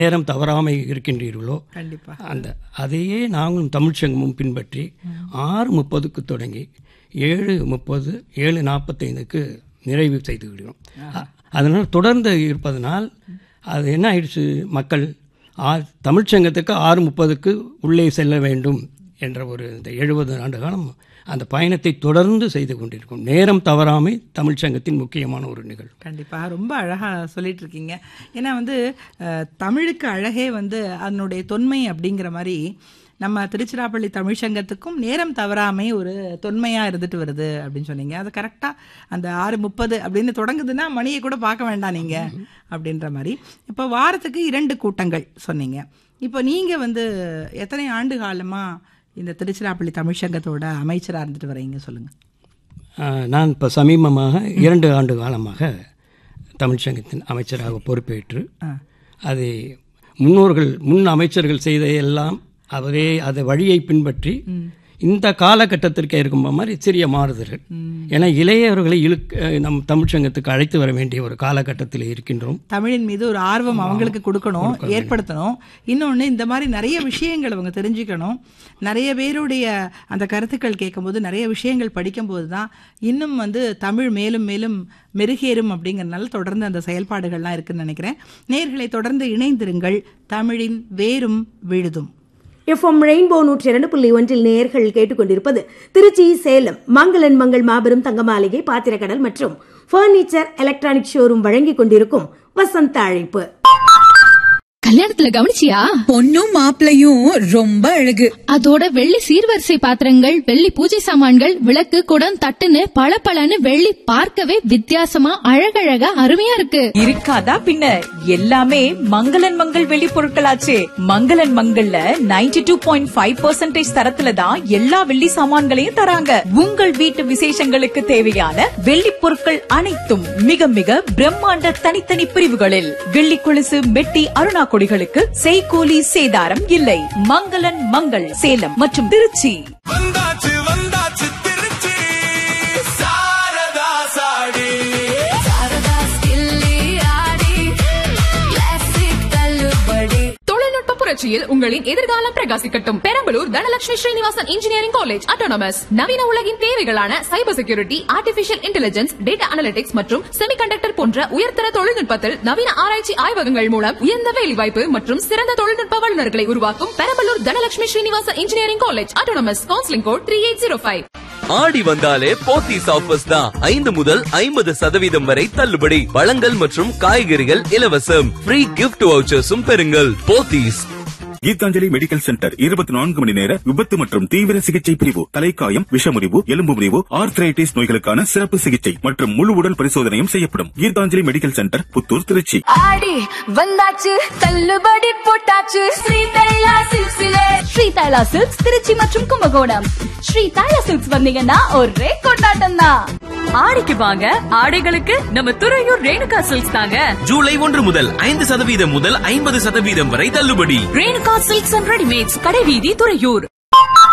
நேரம் தவறாமல் இருக்கின்றீர்களோ கண்டிப்பா அந்த அதையே நாங்களும் தமிழ்ச்சங்கமும் பின்பற்றி ஆறு முப்பதுக்கு தொடங்கி ஏழு முப்பது ஏழு நாற்பத்தைந்துக்கு நிறைவு செய்து விடுவோம் அ- அதனால் தொடர்ந்து இருப்பதனால் அது என்ன ஆயிடுச்சு மக்கள் ஆ தமிழ்ச்சங்கத்துக்கு ஆறு முப்பதுக்கு உள்ளே செல்ல வேண்டும் என்ற ஒரு இந்த எழுபது ஆண்டு காலம் அந்த பயணத்தை தொடர்ந்து செய்து கொண்டிருக்கும் நேரம் தவறாமை தமிழ்ச்சங்கத்தின் முக்கியமான ஒரு நிகழ்வு கண்டிப்பா ரொம்ப அழகா சொல்லிட்டு இருக்கீங்க ஏன்னா வந்து அஹ், தமிழுக்கு அழகே வந்து அதனுடைய தொன்மை அப்படிங்கிற மாதிரி நம்ம திருச்சிராப்பள்ளி தமிழ்ச்சங்கத்துக்கும் நேரம் தவறாமை ஒரு தொன்மையா இருந்துட்டு வருது அப்படின்னு சொன்னீங்க அது கரெக்டா அந்த ஆறு முப்பது அப்படின்னு தொடங்குதுன்னா மணியை கூட பார்க்க வேண்டாம் நீங்க அப்படின்ற மாதிரி இப்போ வாரத்துக்கு இரண்டு கூட்டங்கள் சொன்னீங்க இப்போ நீங்க வந்து எத்தனை ஆண்டு காலமா இந்த திருச்சிராப்பள்ளி தமிழ்ச்சங்கத்தோட அமைச்சரா இருந்துட்டு வரீங்க சொல்லுங்க ஆஹ், நான் இப்போ சமீபமாக இரண்டு ஆண்டு காலமாக தமிழ்ச்சங்கத்தின் அமைச்சராக பொறுப்பேற்று அதை முன்னோர்கள் முன் அமைச்சர்கள் செய்த எல்லாம் அவரே அதை வழியை பின்பற்றி இந்த காலகட்டத்திற்கு இருக்கும் மாதிரி சிறிய மாறுதல்கள் ஏன்னா இளையவர்களை இழுக்க நம் தமிழ்ச்சங்கத்துக்கு அழைத்து வர வேண்டிய ஒரு காலகட்டத்தில் இருக்கின்றோம் தமிழின் மீது ஒரு ஆர்வம் அவங்களுக்கு கொடுக்கணும் ஏற்படுத்தணும் இன்னொன்று இந்த மாதிரி நிறைய விஷயங்கள் அவங்க தெரிஞ்சுக்கணும் நிறைய பேருடைய அந்த கருத்துக்கள் கேட்கும்போது நிறைய விஷயங்கள் படிக்கும்போது தான் இன்னும் வந்து தமிழ் மேலும் மேலும் மெருகேறும் அப்படிங்கறதுனால தொடர்ந்து அந்த செயல்பாடுகள்லாம் இருக்குன்னு நினைக்கிறேன் நேர்களை தொடர்ந்து இணைந்திருங்கள் தமிழின் வேரும் விழுதும் எஃப்எம் ரெயின்போ நூற்றி இரண்டு புள்ளி ஒன்றில் நேயர்கள் கேட்டுக்கொண்டிருப்பது திருச்சி சேலம் மங்களன் மங்கள் மாபெரும் தங்க மாளிகை பாத்திரக்கடல் மற்றும் பர்னிச்சர் எலக்ட்ரானிக் ஷோரூம் வழங்கிக் கொண்டிருக்கும் வசந்த அழைப்பு கல்யாணத்துல கவனிச்சியா பொண்ணும் மாப்பிளையும் ரொம்ப அழகு அதோட வெள்ளி சீர்வரிசை பாத்திரங்கள் வெள்ளி பூஜை சாமான்கள் விளக்கு குடம் தட்டுன்னு பளபளன்னு வெள்ளி பார்க்கவே வித்தியாசமா அழகழகா அருமையா இருக்கு இருக்காதா பின்ன எல்லாமே மங்களன் மங்கள் வெளி பொருட்களாச்சே மங்களன் மங்கள்ல 92.5% டூ பாயிண்ட் ஃபைவ் பர்சன்டேஜ் தரத்துல தான் எல்லா வெள்ளி சாமான்களையும் தராங்க உங்கள் வீட்டு விசேஷங்களுக்கு தேவையான வெள்ளி பொருட்கள் அனைத்தும் மிக மிக பிரம்மாண்ட தனித்தனி பிரிவுகளில் வெள்ளி கொலுசு மெட்டி அருணா கொடிகளுக்கு செய்கூலி சேதாரம் இல்லை மங்களன் மங்கள் சேலம் மற்றும் திருச்சி வந்தாச்சு வந்தாச்சு திருச்சி சாரதா சாடி தொழில்நுட்ப புரட்சியில் உங்களின் எதிர்காலம் பிரகாசிக்கட்டும் Perambalur Dhanalakshmi Srinivasan engineering college autonomous நவீன உலகின் தேவைகளான cyber security artificial intelligence data analytics மற்றும் செமிகண்டக்டர் போன்ற உயர்தர தொழில்நுட்பத்தில் நவீன ஆராய்ச்சி ஆய்வகங்கள் மூலம் உயர்ந்த வேலைவாய்ப்பு மற்றும் சிறந்த தொழில்நுட்ப வல்லுநர்களை உருவாக்கும் Perambalur Dhanalakshmi Srinivasan engineering college autonomous counselling code three eight zero five Aadi வந்தாலே போத்தீஸ் ஆஃபர்ஸ் தான் ஐந்து முதல் ஐம்பது சதவீதம் வரை தள்ளுபடி பழங்கள் மற்றும் காய்கறிகள் இலவசம் ஃப்ரீ கிஃப்ட் வவுச்சர்ஸும் பெறுங்கள் போத்தீஸ் கீதாஞ்சலி மெடிக்கல் சென்டர் இருபத்தி நான்கு மணி நேர விபத்து மற்றும் தீவிர சிகிச்சை பிரிவு தலைக்காயம் விஷமுறிவு எலும்பு முறிவு ஆர்த்ரைட்டிஸ் நோய்களுக்கான சிறப்பு சிகிச்சை மற்றும் முழு உடல் பரிசோதனையும் செய்யப்படும் கீதாஞ்சலி மெடிக்கல் சென்டர் புத்தூர் திருச்சி ஆடி வந்தாச்சு தள்ளுபடி போட்டாச்சு ஸ்ரீ தைலா சில்க்ஸ்ல ஸ்ரீ தைலா சில்க்ஸ் திருச்சி மற்றும் கும்பகோணம் ஸ்ரீ தைலா சில்க்ஸ் வந்தீங்கன்னா ஒரே கொண்டாட்டம் தான் ஆடிக்கு வாங்க ஆடைகளுக்கு நம்ம துறையூர் ரேணுகா சில்க்ஸ் தாங்க ஜூலை ஒன்று முதல் ஐந்து சதவீதம் முதல் ஐம்பது சதவீதம் வரை தள்ளுபடி ரேணுகா சில்க்ஸ் அண்ட் ரெடிமேட்ஸ் கடைவீதி துறையூர்